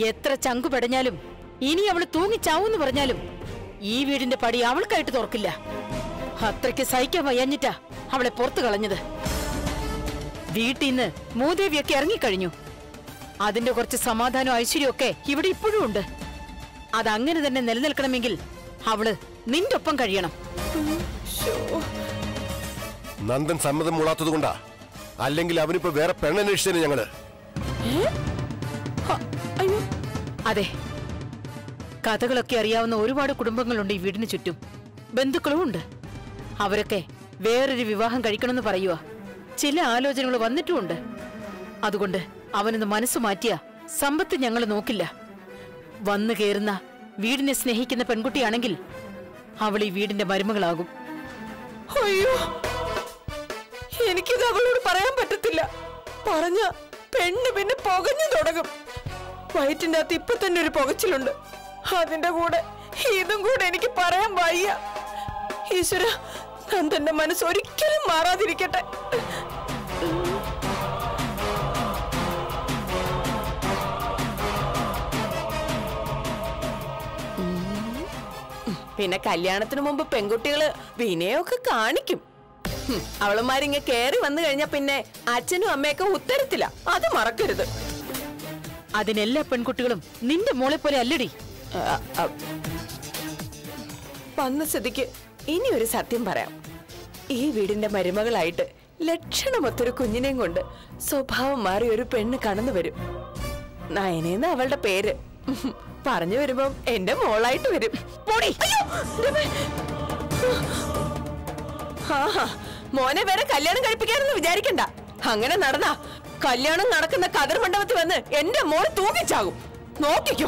എത്ര ചങ്കു പെടഞ്ഞാലും ഇനി അവള് തൂങ്ങിച്ചാവൂന്ന് പറഞ്ഞാലും ഈ വീടിന്റെ പടി അവൾക്കായിട്ട് തുറക്കില്ല അത്രയ്ക്ക് സഹിക്കാൻ വയ്യാഞ്ഞിട്ടാ അവളെ പുറത്തു കളഞ്ഞത് വീട്ടിൽ നിന്ന് മൂദേവിയൊക്കെ ഇറങ്ങിക്കഴിഞ്ഞു അതിന്റെ കുറച്ച് സമാധാനവും ഐശ്വര്യമൊക്കെ ഇവിടെ ഇപ്പോഴും ഉണ്ട് അതങ്ങനെ തന്നെ നിലനിൽക്കണമെങ്കിൽ അവള് നിന്റെ ഒപ്പം കഴിയണം നന്ദൻ സമ്മതം മൂളാത്തത് കൊണ്ടാ അല്ലെങ്കിൽ അവനിപ്പോ വേറെ പെണ്ണന്വേഷിച്ചതിന് ഞങ്ങള് അയ്യോ അതെ കഥകളൊക്കെ അറിയാവുന്ന ഒരുപാട് കുടുംബങ്ങളുണ്ട് ഈ വീടിന് ചുറ്റും ബന്ധുക്കളും ഉണ്ട് അവരൊക്കെ വേറൊരു വിവാഹം കഴിക്കണമെന്ന് പറയുക ചില ആലോചനകൾ വന്നിട്ടുമുണ്ട് അതുകൊണ്ട് അവനൊന്ന് മനസ്സ് മാറ്റിയ സമ്പത്ത് ഞങ്ങൾ നോക്കില്ല വന്നു കയറുന്ന വീടിനെ സ്നേഹിക്കുന്ന പെൺകുട്ടിയാണെങ്കിൽ അവൾ ഈ വീടിന്റെ മരുമകളാകും അയ്യോ എനിക്കിത് അവളോട് പറയാൻ പറ്റത്തില്ല പറഞ്ഞ പെണ്ണ് പിന്നെ പുകഞ്ഞു തുടങ്ങും വയറ്റിന്റെ അകത്ത് ഇപ്പൊ തന്നെ ഒരു പുകച്ചിലുണ്ട് അതിന്റെ കൂടെ ഇതും കൂടെ എനിക്ക് പറയാൻ വയ്യ ഈശ്വര നന്ദന്റെ മനസ്സ് ഒരിക്കലും മാറാതിരിക്കട്ടെ പിന്നെ കല്യാണത്തിന് മുമ്പ് പെൺകുട്ടികള് വിനയമൊക്കെ കാണിക്കും ഹും, അവളുമാരിങ്ങ കേറി വന്നു കഴിഞ്ഞാ പിന്നെ അച്ഛനും അമ്മയൊക്കെ ഉത്തരത്തില്ല അത് മറക്കരുത് അതിനെല്ലാ പെൺകുട്ടികളും നിന്റെ മോളെ പോലെ അല്ലടി ആ, ആ. വന്ന സ്ഥിതിക്ക് ഇനി ഒരു സത്യം പറയാം ഈ വീടിന്റെ മരുമകളായിട്ട് ലക്ഷണമൊത്തൊരു കുഞ്ഞിനെയും കൊണ്ട് സ്വഭാവം മാറി ഒരു പെണ്ണ് കടന്നു വരും നയനേന്ന് അവളുടെ പേര് ഉം, പറഞ്ഞു വരുമ്പം എന്റെ മോളായിട്ട് വരും പോടി. അയ്യോ, രമേ. ആഹാ, മോനെ വരെ കല്യാണം കഴിപ്പിക്കാനെന്ന് വിചാരിക്കണ്ട അങ്ങനെ നടന്നാ കല്യാണം നടക്കുന്ന കതിർ മണ്ഡപത്തിൽ വന്ന് എന്റെ മോൾ തൂങ്ങിച്ചാകും നോക്കിക്കോ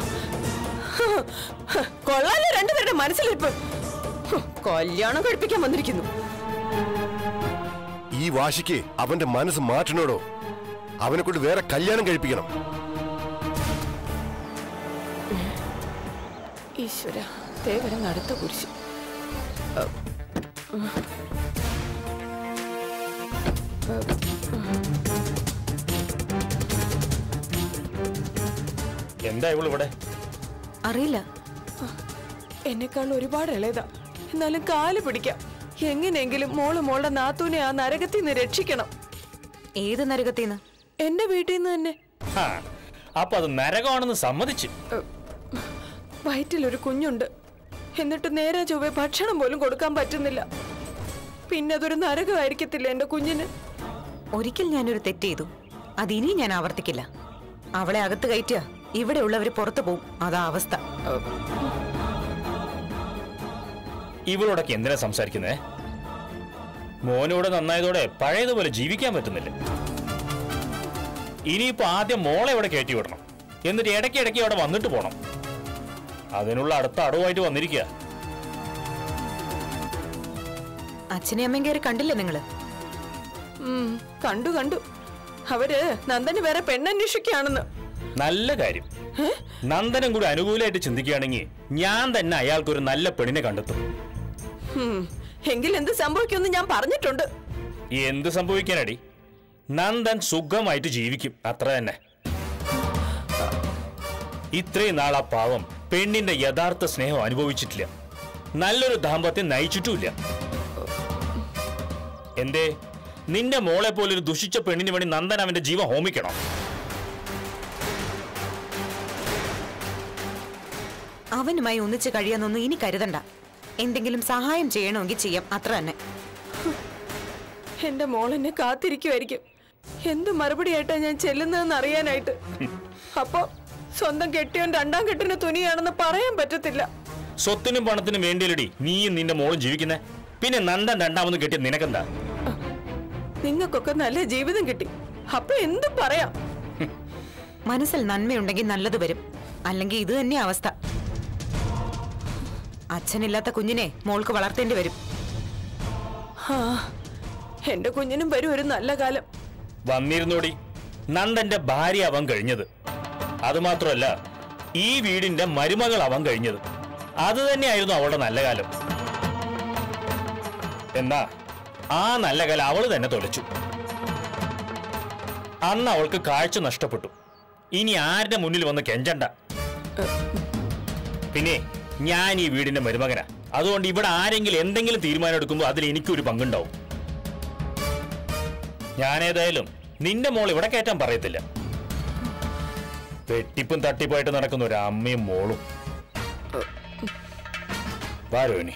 കൊള്ളാലോ രണ്ടുപേരുടെ മനസ്സിലിരിപ്പ് കല്യാണം കഴിപ്പിക്കാൻ വന്നിരിക്കുന്നു ഈ വാശിക്ക് അവന്റെ മനസ്സ് മാറ്റണോടോ അവനെ കൊണ്ട് വേറെ കല്യാണം കഴിപ്പിക്കണം ഈശ്വര ദേവരം അടുത്ത കുരിശ് എന്താ ഇവളിവിടെ അറിയില്ല എന്നെക്കാൾ ഒരുപാട് ഇളയതാ എന്നാലും കാല് പിടിക്കാം എങ്ങനെയെങ്കിലും മോള് മോളുടെ നാത്തൂനെ ആ നരകത്തിൽ നിന്ന് രക്ഷിക്കണം ഏത് നരകത്തിന്ന് എന്റെ വീട്ടിൽ നിന്ന് തന്നെ ഹാ, അപ്പൊ അത് നരകമാണെന്ന് സമ്മതിച്ച് വയറ്റിലൊരു കുഞ്ഞുണ്ട് എന്നിട്ട് നേരെ ചൊവ്വെ ഭക്ഷണം പോലും കൊടുക്കാൻ പറ്റുന്നില്ല പിന്നെ അതൊരു നരകമായിരിക്കത്തില്ല എന്റെ കുഞ്ഞിന് ഒരിക്കൽ ഞാനൊരു തെറ്റ് ചെയ്തു അതിനി ഞാൻ ആവർത്തിക്കില്ല അവളെ അകത്ത് കയറ്റുക ഇവിടെ ഉള്ളവര് പുറത്തു പോവും അതാ അവസ്ഥ ഇവളോടൊക്കെ എന്തിനാ സംസാരിക്കുന്നേ മോനിവിടെ നന്നായതോടെ പഴയതുപോലെ ജീവിക്കാൻ പറ്റുന്നില്ല ഇനിയിപ്പോ ആദ്യം മോളെ ഇവിടെ കയറ്റി വിടണം എന്നിട്ട് ഇടയ്ക്ക് ഇടയ്ക്ക് അവിടെ വന്നിട്ട് പോണം അതിനുള്ള അടുത്ത അടവുമായിട്ട് വന്നിരിക്കുക അച്ഛനെയും അമ്മയും കയറി കണ്ടില്ലേ നിങ്ങള് ഉം, കണ്ടു കണ്ടു അവര് നന്ദന് വേറെ പെണ്ണന്വേഷിക്കുകയാണെന്ന് നല്ല കാര്യം നന്ദനം കൂടി അനുകൂലമായിട്ട് ചിന്തിക്കുകയാണെങ്കിൽ ഞാൻ തന്നെ അയാൾക്കൊരു നല്ല പെണ്ണിനെ കണ്ടെത്തും ഉം, എങ്കിൽ എന്ത് സംഭവിക്കുമെന്ന് ഞാൻ പറഞ്ഞിട്ടുണ്ട് എന്ത് സംഭവിക്കാനടി നന്ദൻ സുഖമായിട്ട് ജീവിക്കും അത്ര തന്നെ ഇത്രയും നാൾ ആ പാവം പെണ്ണിന്റെ യഥാർത്ഥ സ്നേഹം അനുഭവിച്ചിട്ടില്ല നല്ലൊരു ദാമ്പത്യം നയിച്ചിട്ടുമില്ല എന്തേ നിന്റെ മോളെ പോലൊരു ദുഷിച്ച പെണ്ണിന് വേണ്ടി നന്ദൻ അവന്റെ ജീവൻ ഹോമിക്കണം അവനുമായി ഒന്നിച്ച് കഴിയാന്നൊന്നും ഇനി കരുതണ്ട എന്തെങ്കിലും സഹായം ചെയ്യണമെങ്കിൽ ചെയ്യാം അത്ര തന്നെ എന്റെ മോൾ എന്നെ കാത്തിരിക്കുമായിരിക്കും എന്ത് മറുപടിയായിട്ടാ ഞാൻ ചെല്ലുന്നതെന്ന് അറിയാനായിട്ട് അപ്പൊ സ്വന്തം കെട്ടിയോൻ രണ്ടാം കെട്ടിന് തുനിയാണെന്ന് പറയാൻ പറ്റത്തില്ല സ്വത്തിനും പണത്തിനും വേണ്ടിയല്ലടി നീയും നിന്റെ മോളും ജീവിക്കുന്നേ പിന്നെ നന്ദൻ രണ്ടാമത് കെട്ടിയ നിനക്കെന്താ നിങ്ങൾക്കൊക്കെ നല്ല ജീവിതം കിട്ടി അപ്പൊ എന്തും പറയാം മനസ്സിൽ നന്മയുണ്ടെങ്കിൽ നല്ലത് വരും അല്ലെങ്കിൽ ഇത് തന്നെ അവസ്ഥ അച്ഛനില്ലാത്ത കുഞ്ഞിനെ മോൾക്ക് വളർത്തേണ്ടി വരും ആ എന്റെ കുഞ്ഞിനും വരും ഒരു നല്ല കാലം വന്നിരുന്നോടി നന്ദന്റെ ഭാര്യ അവൻ കഴിഞ്ഞത് അതുമാത്രമല്ല ഈ വീടിന്റെ മരുമകൾ അവൻ കഴിഞ്ഞത് അത് തന്നെയായിരുന്നു അവളുടെ നല്ല കാലം എന്നാ ആ നല്ല കാലം അവള് തന്നെ തൊലച്ചു അന്ന് അവൾക്ക് കാഴ്ച നഷ്ടപ്പെട്ടു ഇനി ആരുടെ മുന്നിൽ വന്ന് കെഞ്ചണ്ട പിന്നെ ഞാൻ ഈ വീടിന്റെ മരുമകനാ അതുകൊണ്ട് ഇവിടെ ആരെങ്കിലും എന്തെങ്കിലും തീരുമാനം എടുക്കുമ്പോൾ അതിൽ എനിക്കൊരു പങ്കുണ്ടാവും ഞാനേതായാലും നിന്റെ മോൾ ഇവിടെ കയറ്റാൻ പറയത്തില്ല വെട്ടിപ്പും തട്ടിപ്പായിട്ട് നടക്കുന്ന ഒരു അമ്മയും മോളും വാരോനി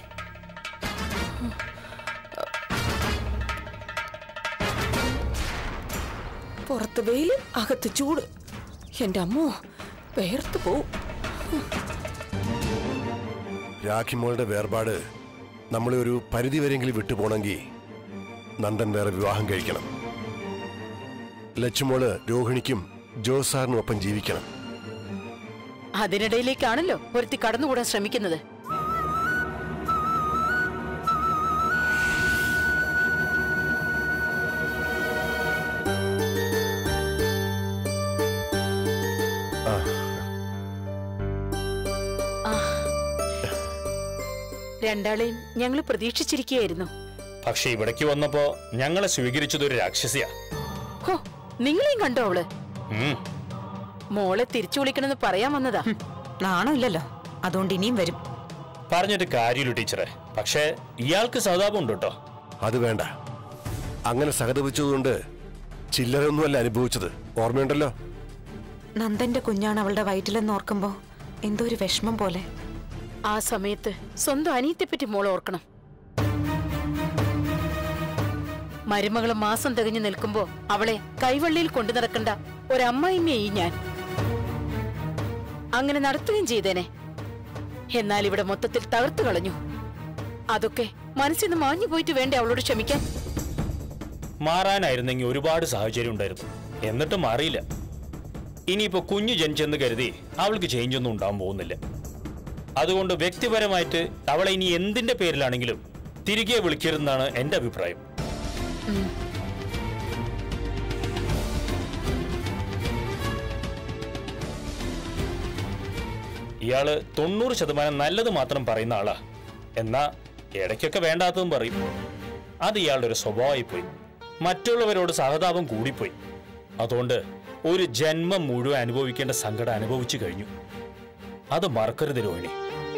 പുറത്ത് വെയില് അകത്ത് ചൂട് എന്റെ അമ്മോ വേർത്ത് പോവും രാഖിമോളുടെ വേർപാട് നമ്മളെ ഒരു പരിധി വരെയെങ്കിലും വിട്ടുപോണെങ്കിൽ നന്ദൻ വേറെ വിവാഹം കഴിക്കണം ലച്ചുമോള് രോഹിണിക്കും ജോസാറിനും ഒപ്പം ജീവിക്കണം അതിനിടയിലേക്കാണല്ലോ ഒരുത്തി കടന്നുകൂടാൻ ശ്രമിക്കുന്നത് ആ. രണ്ടാളെയും ഞങ്ങൾ പ്രതീക്ഷിച്ചിരിക്കുകയായിരുന്നു പക്ഷെ ഇവിടേക്ക് വന്നപ്പോ ഞങ്ങളെ സ്വീകരിച്ചത് ഒരു രാക്ഷസിയാ ഹോ നിങ്ങളെയും കണ്ടോ അവള് ഉം. മോളെ തിരിച്ചു വിളിക്കണമെന്ന് പറയാൻ വന്നതാ നാണമില്ലല്ലോ അതുകൊണ്ട് ഇനിയും വരും പറഞ്ഞിട്ട് കാര്യമില്ല ടീച്ചറെ പക്ഷേ ഇയാൾക്ക് സഹതാപം ഉണ്ട് കേട്ടോ അത് വേണ്ട അങ്ങനെ സഹതപിച്ചതുകൊണ്ട് ചില്ലറയൊന്നുമല്ല അനുഭവിച്ചത് ഓർമ്മയുണ്ടല്ലോ നന്ദന്റെ കുഞ്ഞാണ് അവളുടെ വയറ്റിലെന്ന് ഓർക്കുമ്പോ എന്തോ ഒരു വിഷമം പോലെ ആ സമയത്ത് സ്വന്തം അനിയത്തെപ്പറ്റി മോൾ ഓർക്കണം മരുമകള് മാസം തികഞ്ഞു നിൽക്കുമ്പോ അവളെ കൈവള്ളിയിൽ കൊണ്ടു നടക്കണ്ട ഒരമ്മായിമ്മയായി ഞാൻ അങ്ങനെ നടത്തുകയും ചെയ്തേനെ എന്നാൽ ഇവിടെ മൊത്തത്തിൽ തകർത്തു കളഞ്ഞു അതൊക്കെ മനസ്സിൽ നിന്ന് മാഞ്ഞു പോയിട്ട് വേണ്ടേ അവളോട് ക്ഷമിക്കാൻ മാറാനായിരുന്നെങ്കിൽ ഒരുപാട് സാഹചര്യം ഉണ്ടായിരുന്നു എന്നിട്ടും മാറിയില്ല ഇനിയിപ്പോ കുഞ്ഞു ജനിച്ചെന്ന് കരുതി അവൾക്ക് ചേഞ്ച് ഒന്നും ഉണ്ടാവാൻ പോകുന്നില്ല അതുകൊണ്ട് വ്യക്തിപരമായിട്ട് അവളെ ഇനി എന്തിന്റെ പേരിലാണെങ്കിലും തിരികെ വിളിക്കരുതെന്നാണ് എന്റെ അഭിപ്രായം ഇയാള് തൊണ്ണൂറ് ശതമാനം നല്ലത് മാത്രം പറയുന്ന ആളാ എന്നാ ഇടയ്ക്കൊക്കെ വേണ്ടാത്തതും പറയും അത് ഇയാളുടെ ഒരു സ്വഭാവമായി പോയി മറ്റുള്ളവരോട് സഹതാപം കൂടിപ്പോയി അതുകൊണ്ട് ഒരു ജന്മം മുഴുവൻ അനുഭവിക്കേണ്ട സങ്കടം അനുഭവിച്ചു കഴിഞ്ഞു അത് മറക്കരുത് രോഹിണി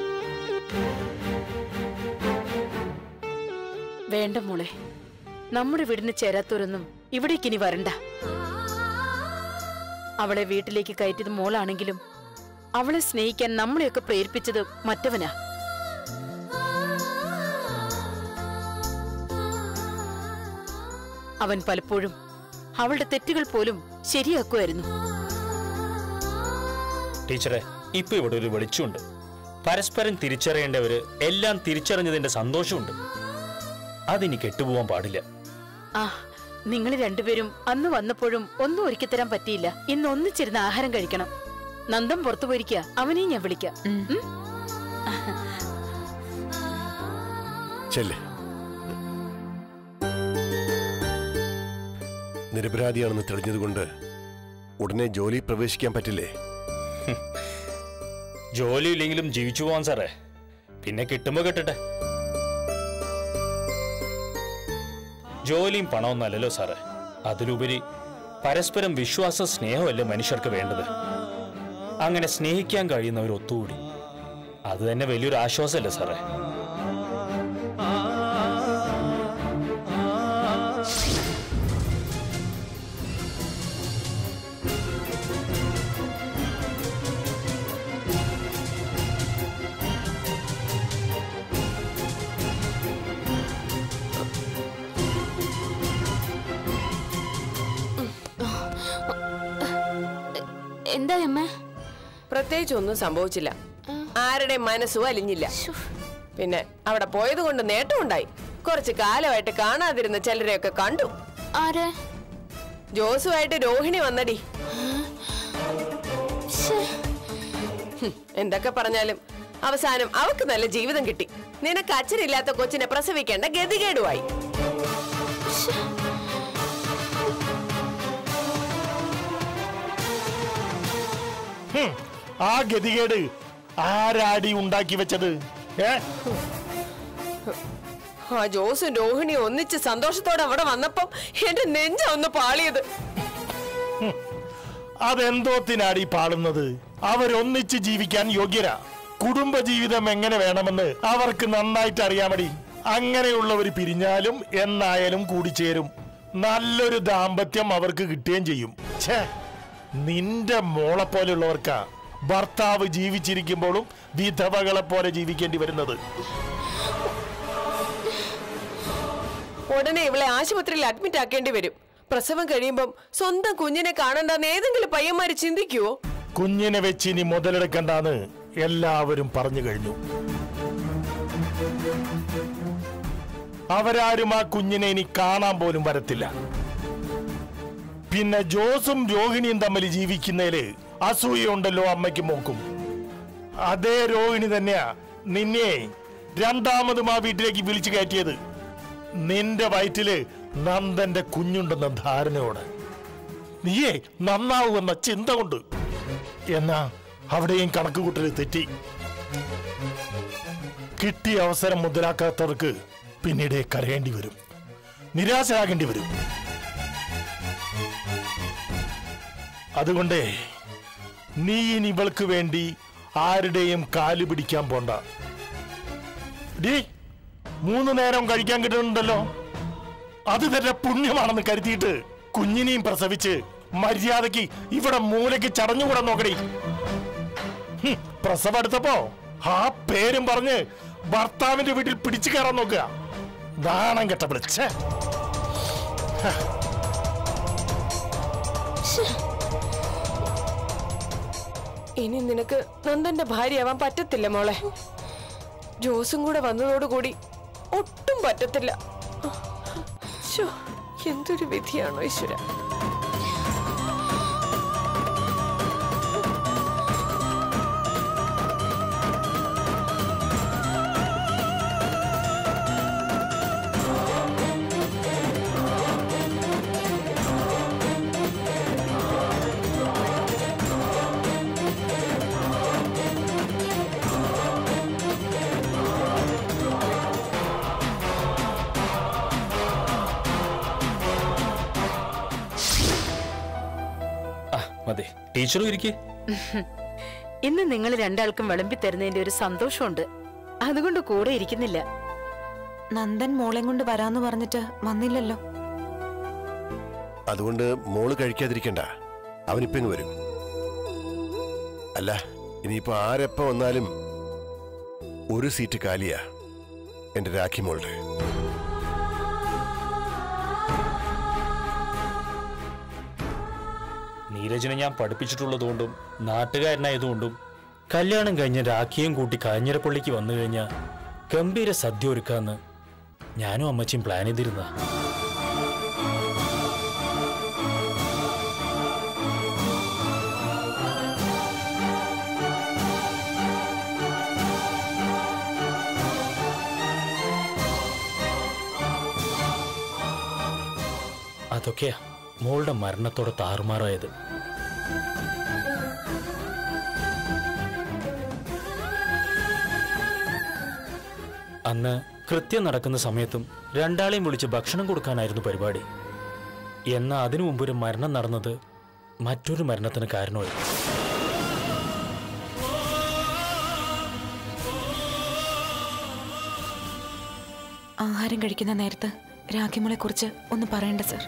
വേണ്ട മോളെ നമ്മുടെ വീടിന് ചേരാത്തവരൊന്നും ഇവിടേക്ക് ഇനി വരണ്ട അവളെ വീട്ടിലേക്ക് കയറ്റിയത് മോളാണെങ്കിലും അവളെ സ്നേഹിക്കാൻ നമ്മളെയൊക്കെ പ്രേരിപ്പിച്ചത് മറ്റവനാ അവൻ പലപ്പോഴും അവളുടെ തെറ്റുകൾ പോലും ശരിയാക്കുമായിരുന്നു ടീച്ചറെ ഇപ്പൊ ഇവിടെ ഒരു വെളിച്ചമുണ്ട് പരസ്പരം തിരിച്ചറിയേണ്ടവര് എല്ലാം തിരിച്ചറിഞ്ഞതിന്റെ സന്തോഷമുണ്ട് അതിനി കെട്ടുപോകാൻ പാടില്ല ആ നിങ്ങൾ രണ്ടുപേരും അന്ന് വന്നപ്പോഴും ഒന്നും ഒരുക്കി തരാൻ പറ്റിയില്ല ഇന്ന് ഒന്നിച്ചിരുന്ന് ആഹാരം കഴിക്കണം നന്ദം പുറത്തു പോയിരിക്കുക അവനെയും ഞാൻ വിളിക്കാം ഉം? ചെല്ല് നിരപരാധിയാണെന്ന് തെളിഞ്ഞതുകൊണ്ട് ഉടനെ ജോലി പ്രവേശിക്കാൻ പറ്റില്ലേ ജോലി ഇല്ലെങ്കിലും ജീവിച്ചു പോവാൻ സാറേ പിന്നെ കിട്ടുമ്പോ കിട്ടട്ടെ ജോലിയും പണവും അല്ലല്ലോ സാറേ അതിലുപരി പരസ്പരം വിശ്വാസ സ്നേഹമല്ലേ മനുഷ്യർക്ക് വേണ്ടത് അങ്ങനെ സ്നേഹിക്കാൻ കഴിയുന്നവർ ഒത്തുകൂടി അത് തന്നെ വലിയൊരു ആശ്വാസമല്ലേ സാറേ എന്താ അമ്മ പ്രത്യേകിച്ച് ഒന്നും സംഭവിച്ചില്ല ആരുടെ മനസ്സും അലിഞ്ഞില്ല പിന്നെ അവിടെ പോയത് കൊണ്ട് നേട്ടമുണ്ടായി കുറച്ച് കാലമായിട്ട് കാണാതിരുന്ന ചിലരെയൊക്കെ കണ്ടു ആര് ജോസുമായിട്ട് രോഹിണി വന്നടി ശ്ശേ, ഹും, എന്തൊക്കെ പറഞ്ഞാലും അവസാനം അവക്ക് നല്ല ജീവിതം കിട്ടി നിനക്ക് അച്ഛനില്ലാത്ത കൊച്ചിനെ പ്രസവിക്കേണ്ട ഗതികേടുമായി ഹും, ആ ഗതികേട് ആരാടി ഉണ്ടാക്കി വെച്ചത് ഏ ആ ജോസും രോഹിണിയും ഒന്നിച്ച് സന്തോഷത്തോടെ അവിടെ വന്നപ്പം എന്റെ നെഞ്ച ഒന്ന് പാളിയത് അതെന്തോത്തിനാടി പാടുന്നത് അവരൊന്നിച്ച് ജീവിക്കാൻ യോഗ്യരാ കുടുംബജീവിതം എങ്ങനെ വേണമെന്ന് അവർക്ക് നന്നായിട്ട് അറിയാമടി അങ്ങനെയുള്ളവർ പിരിഞ്ഞാലും എന്നായാലും കൂടിച്ചേരും നല്ലൊരു ദാമ്പത്യം അവർക്ക് കിട്ടുകയും ചെയ്യും ഛേ നിന്റെ മോളെ പോലെയുള്ളവർക്കാ ഭർത്താവ് ജീവിച്ചിരിക്കുമ്പോഴും വിധവകളെ പോലെ ജീവിക്കേണ്ടി വരുന്നത് ഉടനെ ഇവളെ ആശുപത്രിയിൽ അഡ്മിറ്റ് ആക്കേണ്ടി വരും പ്രസവം കഴിയുമ്പം സ്വന്തം കുഞ്ഞിനെ കാണണ്ടെന്ന് ഏതെങ്കിലും പയ്യന്മാര് ചിന്തിക്കുവോ കുഞ്ഞിനെ വെച്ച് ഇനി മുതലെടുക്കണ്ടാന്ന് എല്ലാവരും പറഞ്ഞു കഴിഞ്ഞു അവരാരും ആ കുഞ്ഞിനെ ഇനി കാണാൻ പോലും വരത്തില്ല പിന്നെ ജോസും രോഹിണിയും തമ്മിൽ ജീവിക്കുന്നതില് അസൂയുണ്ടല്ലോ അമ്മയ്ക്ക് മോക്കും അതേ രോഹിണി തന്നെയാ നിന്നെ രണ്ടാമതും ആ വീട്ടിലേക്ക് വിളിച്ചു കയറ്റിയത് നിന്റെ വയറ്റില് നന്ദന്റെ കുഞ്ഞുണ്ടെന്ന ധാരണയോടെ നീയേ നന്നാവുമെന്ന ചിന്ത കൊണ്ട് എന്നാ അവിടെയും കണക്കുകൂട്ടൽ തെറ്റി കിട്ടിയ അവസരം മുതലാക്കാത്തവർക്ക് പിന്നീട് കരയേണ്ടി വരും നിരാശരാകേണ്ടി വരും അതുകൊണ്ട് നീ ഇനി ഇവൾക്ക് വേണ്ടി ആരുടെയും കാല് പിടിക്കാൻ പോണ്ട ഡീ മൂന്ന് നേരം കഴിക്കാൻ കിട്ടുന്നുണ്ടല്ലോ അത് തന്നെ പുണ്യമാണെന്ന് കരുതിയിട്ട് കുഞ്ഞിനെയും പ്രസവിച്ച് മര്യാദക്ക് ഇവിടെ മൂലയ്ക്ക് ചടഞ്ഞുകൂടാൻ നോക്കടി ഹും, പ്രസവം എടുത്തപ്പോ ആ പേരും പറഞ്ഞ് ഭർത്താവിന്റെ വീട്ടിൽ പിടിച്ചു കയറാൻ നോക്കുക നാണം കെട്ട വിളിച്ചേ ഇനി നിനക്ക് നന്ദന്റെ ഭാര്യയാവാൻ പറ്റത്തില്ല മോളെ ജോസും കൂടെ വന്നതോടുകൂടി ഒട്ടും പറ്റത്തില്ല ശ്ശോ, എന്തൊരു വിധിയാണോ ഈശ്വര ആ മതി ടീച്ചറും ഇരിക്കേ ഇന്ന് നിങ്ങൾ രണ്ടാൾക്കും വിളമ്പി തരുന്നതിന്റെ ഒരു സന്തോഷമുണ്ട് അതുകൊണ്ട് കൂടെ ഇരിക്കുന്നില്ല നന്ദൻ മോളെയും കൊണ്ട് വരാന്ന് പറഞ്ഞിട്ട് വന്നില്ലല്ലോ അതുകൊണ്ട് മോള് കഴിക്കാതിരിക്കണ്ട അവനിപ്പോ ഇങ്ങ് വരും അല്ല ഇനിയിപ്പോ ആരെപ്പ വന്നാലും ഒരു സീറ്റ് കാലിയാ എന്റെ രാഖി മോളുടെ നീരജിനെ ഞാൻ പഠിപ്പിച്ചിട്ടുള്ളതുകൊണ്ടും നാട്ടുകാരനായതുകൊണ്ടും കല്യാണം കഴിഞ്ഞ് രാഖിയും കൂട്ടി കാഞ്ഞിരപ്പള്ളിക്ക് വന്നു കഴിഞ്ഞാൽ ഗംഭീര സദ്യ ഒരുക്കാന്ന് ഞാനും അമ്മച്ചിയും പ്ലാൻ ചെയ്തിരുന്ന അതൊക്കെയാ മോളുടെ മരണത്തോടെ താറുമാറായത് അന്ന് കൃത്യം നടക്കുന്ന സമയത്തും രണ്ടാളെയും വിളിച്ച് ഭക്ഷണം കൊടുക്കാനായിരുന്നു പരിപാടി എന്നാൽ അതിനു മുമ്പ് ഒരു മരണം നടന്നത് മറ്റൊരു മരണത്തിന് കാരണമായി ആഹാരം കഴിക്കുന്ന നേരത്ത് രാഖിമോളെ കുറിച്ച് ഒന്ന് പറയണ്ട സർ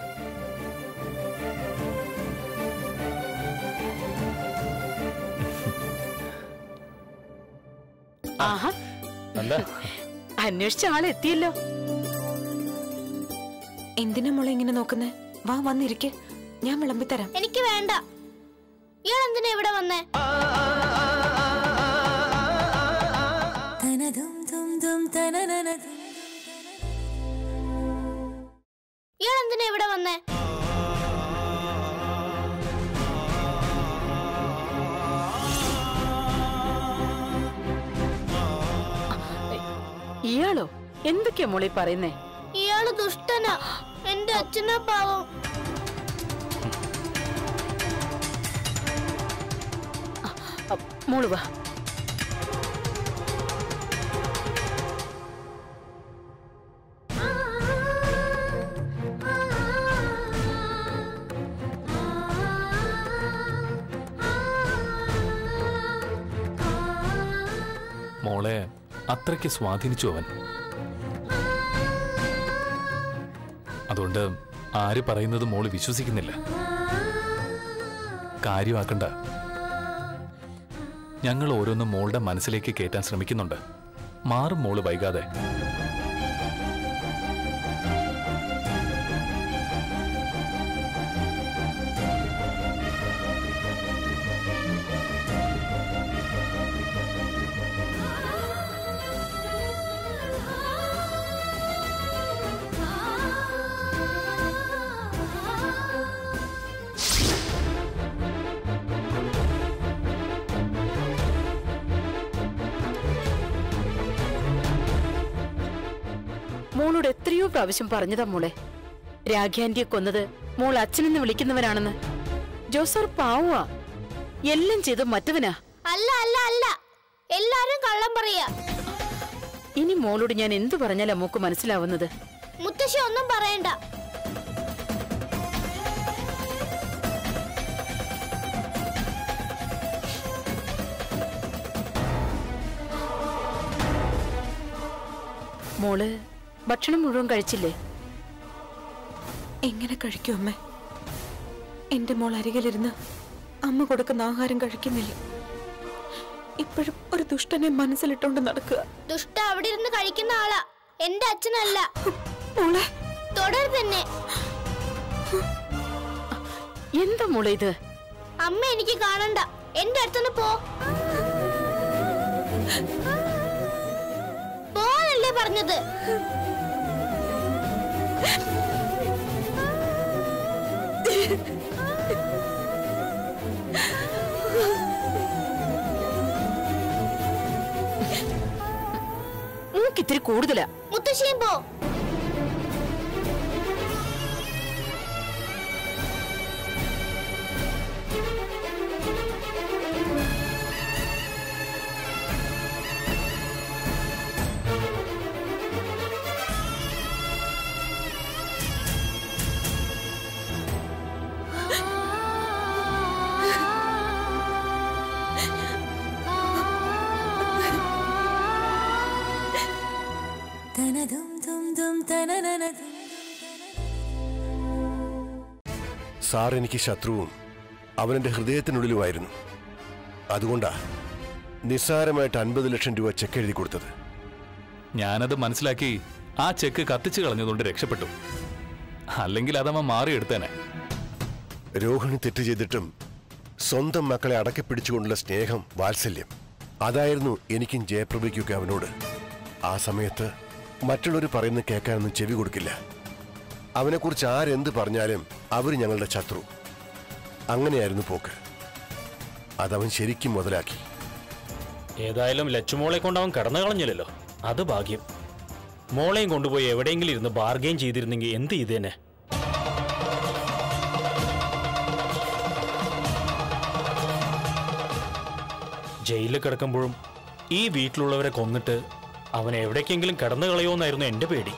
ആഹാ എന്താ അന്വേഷിച്ച ആളെത്തിയല്ലോ എന്തിനാ മോളെ ഇങ്ങനെ നോക്കുന്നേ വാ വന്നിരിക്കെ ഞാൻ വിളമ്പിത്തരാം എനിക്ക് വേണ്ട ഇയാൾ എന്തിനാ ഇവിടെ വന്നേ ഇയാൾ എന്തിനാ ഇവിടെ വന്നേ ഇയാളോ എന്തൊക്കെയാ മോളി പറയുന്നേ ഇയാള് ദുഷ്ടനാ എന്റെ അച്ഛനാ പാവം അ, മോള് വാ അത്രയ്ക്ക് സ്വാധീനിച്ചു അവൻ അതുകൊണ്ട് ആര് പറയുന്നത് മോള് വിശ്വസിക്കുന്നില്ല കാര്യമാക്കണ്ട ഞങ്ങൾ ഓരോന്നും മോളുടെ മനസ്സിലേക്ക് കയറ്റാൻ ശ്രമിക്കുന്നുണ്ട് മാറും മോള് വൈകാതെ മോളോട് എത്രയോ പ്രാവശ്യം പറഞ്ഞതാ മോളെ രാഖ്യാന്റിയെ കൊന്നത് മോൾ അച്ഛനെന്ന് വിളിക്കുന്നവനാണെന്ന് ജോസർ പാവുവാ എല്ലാം ചെയ്ത് മറ്റവനാ അല്ല അല്ല അല്ല എല്ലാരും കള്ളം പറയാ ഇനി മോളോട് ഞാൻ എന്തു പറഞ്ഞാലാ മോക്ക് മനസ്സിലാവുന്നത് മുത്തശ്ശി ഒന്നും പറയണ്ട മോള് ഭക്ഷണം മുഴുവൻ കഴിച്ചില്ലേ എങ്ങനെ കഴിക്കും അമ്മ എന്റെ മോൾ അരികിലിരുന്ന് അമ്മ കൊടുക്കുന്ന ആഹാരം കഴിക്കുന്നില്ല ഇപ്പോഴും ഒരു ദുഷ്ടനെ മനസ്സിലിട്ടുകൊണ്ട് നടക്കുക ദുഷ്ട അവിടെ ഇരുന്ന് കഴിക്കുന്ന ആളാ എന്റെ അച്ഛനല്ല മോളെ തുടർ തന്നെ എന്താ മോളെ ഇത് അമ്മ എനിക്ക് കാണണ്ട എന്റെ അടുത്തുനിന്ന് പോ പോവാനല്ലേ പറഞ്ഞത് മൂക്ക് ഇത്തിരി കൂടുതലാ മുത്തശ്ശിയും പോ സാർ എനിക്ക് ശത്രുവും അവനെന്റെ ഹൃദയത്തിനുള്ളിലുമായിരുന്നു അതുകൊണ്ടാ നിസ്സാരമായിട്ട് അൻപത് ലക്ഷം രൂപ ചെക്ക് എഴുതി കൊടുത്തത് ഞാനത് മനസ്സിലാക്കി ആ ചെക്ക് കത്തിച്ചു കളഞ്ഞതുകൊണ്ട് രക്ഷപ്പെട്ടു അല്ലെങ്കിൽ അതമ്മ മാറിയെടുത്തേനെ രോഹിണി തെറ്റ് ചെയ്തിട്ടും സ്വന്തം മക്കളെ അടക്കി പിടിച്ചുകൊണ്ടുള്ള സ്നേഹം വാത്സല്യം അതായിരുന്നു എനിക്കും ജയപ്രഭയ്ക്കൊക്കെ അവനോട് ആ സമയത്ത് മറ്റുള്ളവർ പറയുന്നത് കേൾക്കാനൊന്നും ചെവി കൊടുക്കില്ല അവനെക്കുറിച്ച് ആരെന്ത് പറഞ്ഞാലും അവർ ഞങ്ങളുടെ ശത്രു അങ്ങനെയായിരുന്നു പോക്ക് അതവൻ ശരിക്കും മുതലാക്കി ഏതായാലും ലച്ചുമോളെ കൊണ്ട് അവൻ കടന്നു കളഞ്ഞില്ലല്ലോ അത് ഭാഗ്യം മോളെയും കൊണ്ടുപോയി എവിടെയെങ്കിലും ഇരുന്ന് ബാർഗെയിൻ ചെയ്തിരുന്നെങ്കിൽ എന്ത് ചെയ്തേനെ ജയിലിൽ കിടക്കുമ്പോഴും ഈ വീട്ടിലുള്ളവരെ കൊന്നിട്ട് അവൻ എവിടേക്കെങ്കിലും കടന്നു കളയോന്നായിരുന്നു എന്റെ പേടി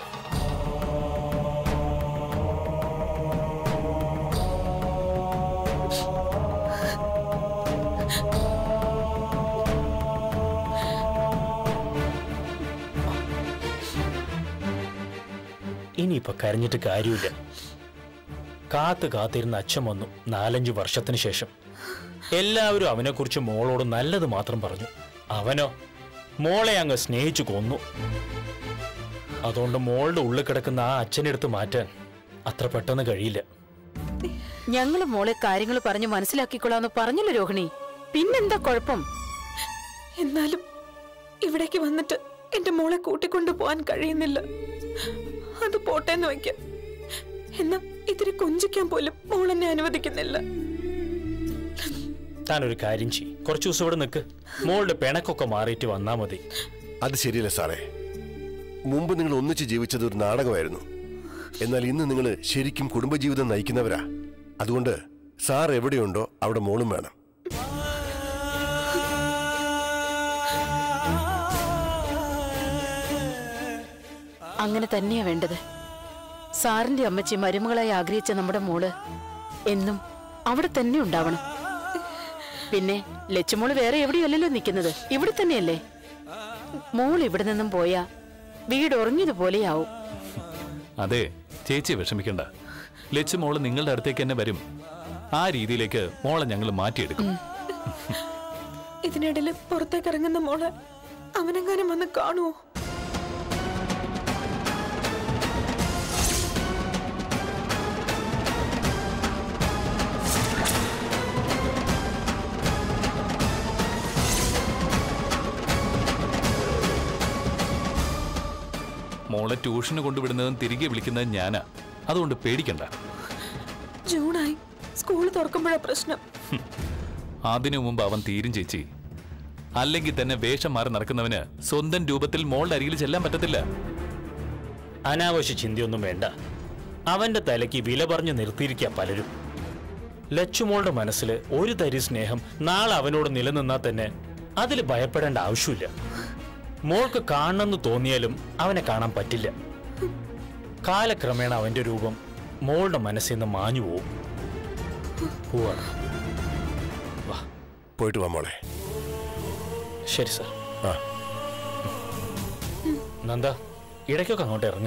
ഇനിയിപ്പോ കരഞ്ഞിട്ട് കാര്യമില്ല കാത്ത് കാത്തിരുന്ന അച്ഛൻ വന്നു നാലഞ്ച് വർഷത്തിന് ശേഷം എല്ലാവരും അവനെക്കുറിച്ച് മോളോട് നല്ലത് മാത്രം പറഞ്ഞു അവനോ മോളെ അങ്ങ് സ്നേഹിച്ചു കൊന്നു അതുകൊണ്ട് മോളുടെ ഉള്ളിൽ കിടക്കുന്ന ആ അച്ഛനെടുത്ത് മാറ്റാൻ അത്ര പെട്ടെന്ന് കഴിയില്ല ഞങ്ങള് മോളെ കാര്യങ്ങൾ പറഞ്ഞ് മനസ്സിലാക്കിക്കൊള്ളാന്ന് പറഞ്ഞല്ലോ രോഹിണി പിന്നെന്താ കുഴപ്പം എന്നാലും ഇവിടേക്ക് വന്നിട്ട് എന്റെ മോളെ കൂട്ടിക്കൊണ്ടു പോവാൻ കഴിയുന്നില്ല അത് പോട്ടേന്ന് വയ്ക്കാം എന്നാ ഇതിരി കൊഞ്ചിക്കാൻ പോലും മോളെന്നെ അനുവദിക്കുന്നില്ല താൻ ഒരു കാര്യം ചെയ്യും കുറച്ചു ദിവസം ഇവിടെ നിൽക്ക് മോളുടെ പിണക്കൊക്കെ മാറിയിട്ട് വന്നാ മതി അത് ശരിയല്ല സാറേ മുമ്പ് നിങ്ങൾ ഒന്നിച്ച് ജീവിച്ചത് ഒരു നാടകമായിരുന്നു എന്നാൽ ഇന്ന് നിങ്ങൾ ശരിക്കും കുടുംബജീവിതം നയിക്കുന്നവരാ അതുകൊണ്ട് സാർ എവിടെയുണ്ടോ അവിടെ മോളും വേണം അങ്ങനെ തന്നെയാ വേണ്ടത് സാറിന്റെ അമ്മച്ചി മരുമകളായി ആഗ്രഹിച്ച നമ്മുടെ മോള് എന്നും അവിടെ തന്നെ ഉണ്ടാവണം പിന്നെ ലച്ചുമോള് വേറെ എവിടെയല്ലല്ലോ നിൽക്കുന്നത് ഇവിടെ തന്നെയല്ലേ മോൾ ഇവിടെ നിന്നും പോയാ വീട് ഉറങ്ങിയതുപോലെയാവും അതെ ചേച്ചി വിഷമിക്കണ്ട ലച്ചു മോള് നിങ്ങളുടെ അടുത്തേക്ക് തന്നെ വരും ആ രീതിയിലേക്ക് മോളെ ഞങ്ങൾ മാറ്റിയെടുക്കും ഇതിനിടയിൽ പുറത്തേക്ക് ഇറങ്ങുന്ന മോളെ അവനെങ്ങാനും വന്ന് കാണുവോ മോളെ ട്യൂഷന് കൊണ്ടുവിടുന്നതും തിരികെ വിളിക്കുന്നതും ഞാനാ അതുകൊണ്ട് പേടിക്കണ്ട ജൂണായി സ്കൂൾ തുറക്കുമ്പോഴാ പ്രശ്നം അതിനു മുമ്പ് അവൻ തീരും ചേച്ചി അല്ലെങ്കിൽ തന്നെ വേഷം മാറി നടക്കുന്നവന് സ്വന്തം രൂപത്തിൽ മോളുടെ അരികിൽ ചെല്ലാൻ പറ്റത്തില്ല അനാവശ്യ ചിന്തയൊന്നും വേണ്ട അവന്റെ തലയ്ക്ക് വില പറഞ്ഞു നിർത്തിയിരിക്കുക പലരും ലച്ചുമോളുടെ മനസ്സിൽ ഒരു തരി സ്നേഹം നാളെ അവനോട് നിലനിന്നാൽ തന്നെ അതിൽ ഭയപ്പെടേണ്ട ആവശ്യമില്ല മോൾക്ക് കാണണമെന്ന് തോന്നിയാലും അവനെ കാണാൻ പറ്റില്ല കാലക്രമേണ അവന്റെ രൂപം മോളുടെ മനസ്സിൽ നിന്ന് മാഞ്ഞു പോവും പോവാണ് പോയിട്ട് വാ മോളെ ശരി സർ ആ നന്ദ ഇടയ്ക്കൊക്കെ അങ്ങോട്ട് ഇറങ്ങ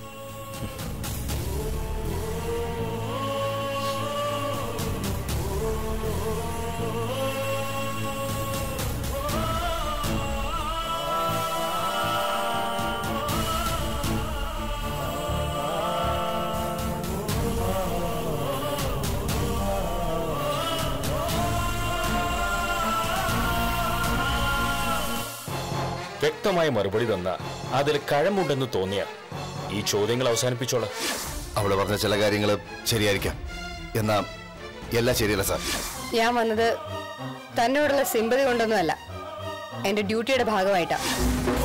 വ്യക്തമായ മറുപടി തന്ന അതിൽ കഴമുണ്ടെന്ന് തോന്നിയ ഈ ചോദ്യങ്ങൾ അവസാനിപ്പിച്ചോളാം അവള് പറഞ്ഞ ചില കാര്യങ്ങൾ ശരിയായിരിക്കാം എന്നാ എല്ലാം ശരിയല്ല സാർ ഞാൻ വന്നത് തന്നോടുള്ള സിമ്പതി കൊണ്ടൊന്നുമല്ല എന്റെ ഡ്യൂട്ടിയുടെ ഭാഗമായിട്ടാ